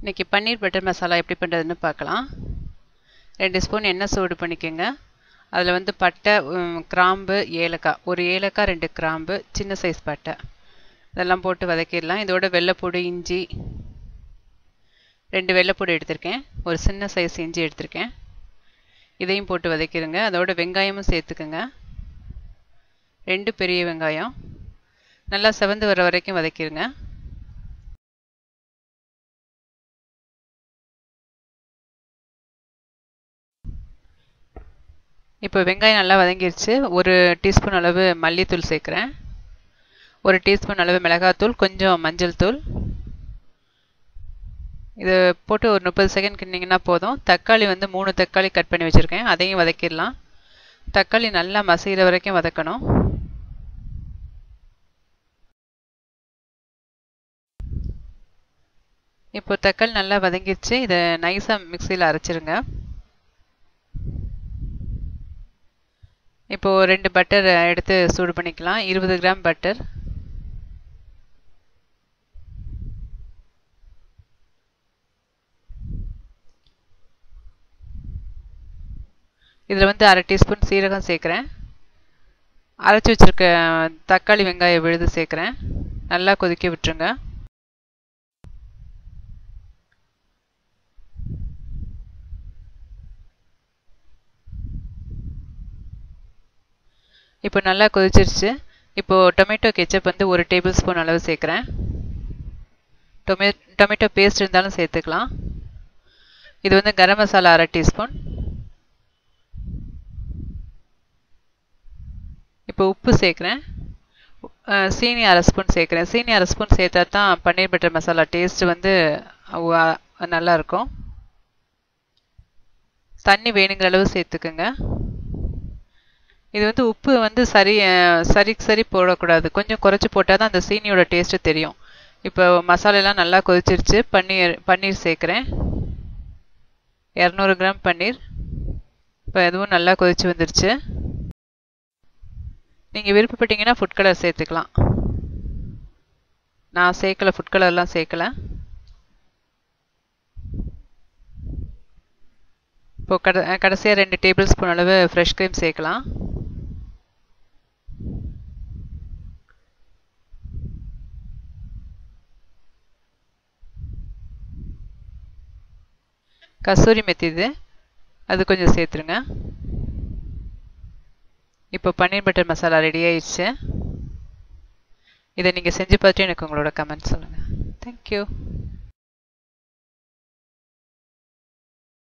இன்றைக்கி பன்னீர் பட்டர் மசாலா எப்படி பண்ணுறதுன்னு பார்க்கலாம் ரெண்டு ஸ்பூன் எண்ணெய் சூடு பண்ணிக்கோங்க அதில் வந்து பட்டை உம், கிராம்பு ஏலக்காய் ஒரு ஏலக்காய் ரெண்டு கிராம்பு சின்ன சைஸ் பட்டை இதெல்லாம் போட்டு வதக்கிடலாம் இதோட வெள்ளைப்பூடு இஞ்சி ரெண்டு வெள்ளைப்பூடு எடுத்திருக்கேன் ஒரு சின்ன சைஸ் இஞ்சி எடுத்திருக்கேன் இதையும் போட்டு வதக்கிடுங்க அதோட வெங்காயமும் சேர்த்துக்குங்க ரெண்டு பெரிய வெங்காயம் நல்லா செவந்து வர வரைக்கும் வதக்கிடுங்க இப்போ வெங்காயம் நல்லா வதங்கிருச்சு ஒரு டீஸ்பூன் அளவு மல்லித்தூள் சேர்க்குறேன் ஒரு டீஸ்பூன் அளவு மிளகாத்தூள் கொஞ்சம் மஞ்சள் தூள் இது போட்டு ஒரு முப்பது செகண்ட் கிண்டிங்கன்னா போதும் தக்காளி வந்து மூணு தக்காளி கட் பண்ணி வச்சுருக்கேன் அதையும் வதக்கிடலாம் தக்காளி நல்லா மசிகிற வரைக்கும் வதக்கணும் இப்போ தக்காளி நல்லா வதங்கிடுச்சு இதை நைஸாக மிக்சியில் அரைச்சிருங்க இப்போ ரெண்டு பட்டர் எடுத்து சூடு பண்ணிக்கலாம் இருபது கிராம் பட்டர் இதில் வந்து அரை டீஸ்பூன் சீரகம் சேர்க்குறேன் அரைச்சி வச்சுருக்க தக்காளி வெங்காயம் விழுது சேர்க்குறேன் நல்லா கொதிக்க விட்டுருங்க இப்போ நல்லா கொதிச்சிருச்சு இப்போது டொமேட்டோ கெச்சப் வந்து ஒரு டேபிள் ஸ்பூன் அளவு சேர்க்குறேன் டொமே டொமேட்டோ பேஸ்ட் இருந்தாலும் சேர்த்துக்கலாம் இது வந்து கரம் மசாலா அரை டீஸ்பூன் இப்போ உப்பு சேர்க்குறேன் சீனி அரை ஸ்பூன் சேர்க்குறேன் சீனி அரை ஸ்பூன் சேர்த்தா தான் பன்னீர் பட்டர் மசாலா டேஸ்ட் வந்து நல்லா இருக்கும் தண்ணி வேணுங்கிற அளவு சேர்த்துக்குங்க இது வந்து உப்பு வந்து சரி சரிக்கு சரி போடக்கூடாது கொஞ்சம் குறைச்சி போட்டால் தான் அந்த சீனியோட டேஸ்ட்டு தெரியும் இப்போ மசாலெல்லாம் நல்லா கொதிச்சிருச்சு பன்னீர் பன்னீர் சேர்க்குறேன் இரநூறு கிராம் பன்னீர் இப்போ எதுவும் நல்லா கொதிச்சு வந்துருச்சு நீங்கள் விருப்பப்பட்டீங்கன்னா ஃபுட் கலர் சேர்த்துக்கலாம் நான் சேர்க்கலை ஃபுட் கலர்லாம் சேர்க்கலை இப்போ கட கடைசியாக ரெண்டு டேபிள் ஸ்பூன் அளவு ஃப்ரெஷ் க்ரீம் சேர்க்கலாம் கஸ்தூரி மெத்தி இது அது கொஞ்சம் சேர்த்துருங்க இப்போ பன்னீர் பட்டர் மசாலா ரெடி ஆயிடுச்சு இதை நீங்கள் செஞ்சு பார்த்துட்டு எனக்கு உங்களோட கமெண்ட் சொல்லுங்கள் தேங்க்யூ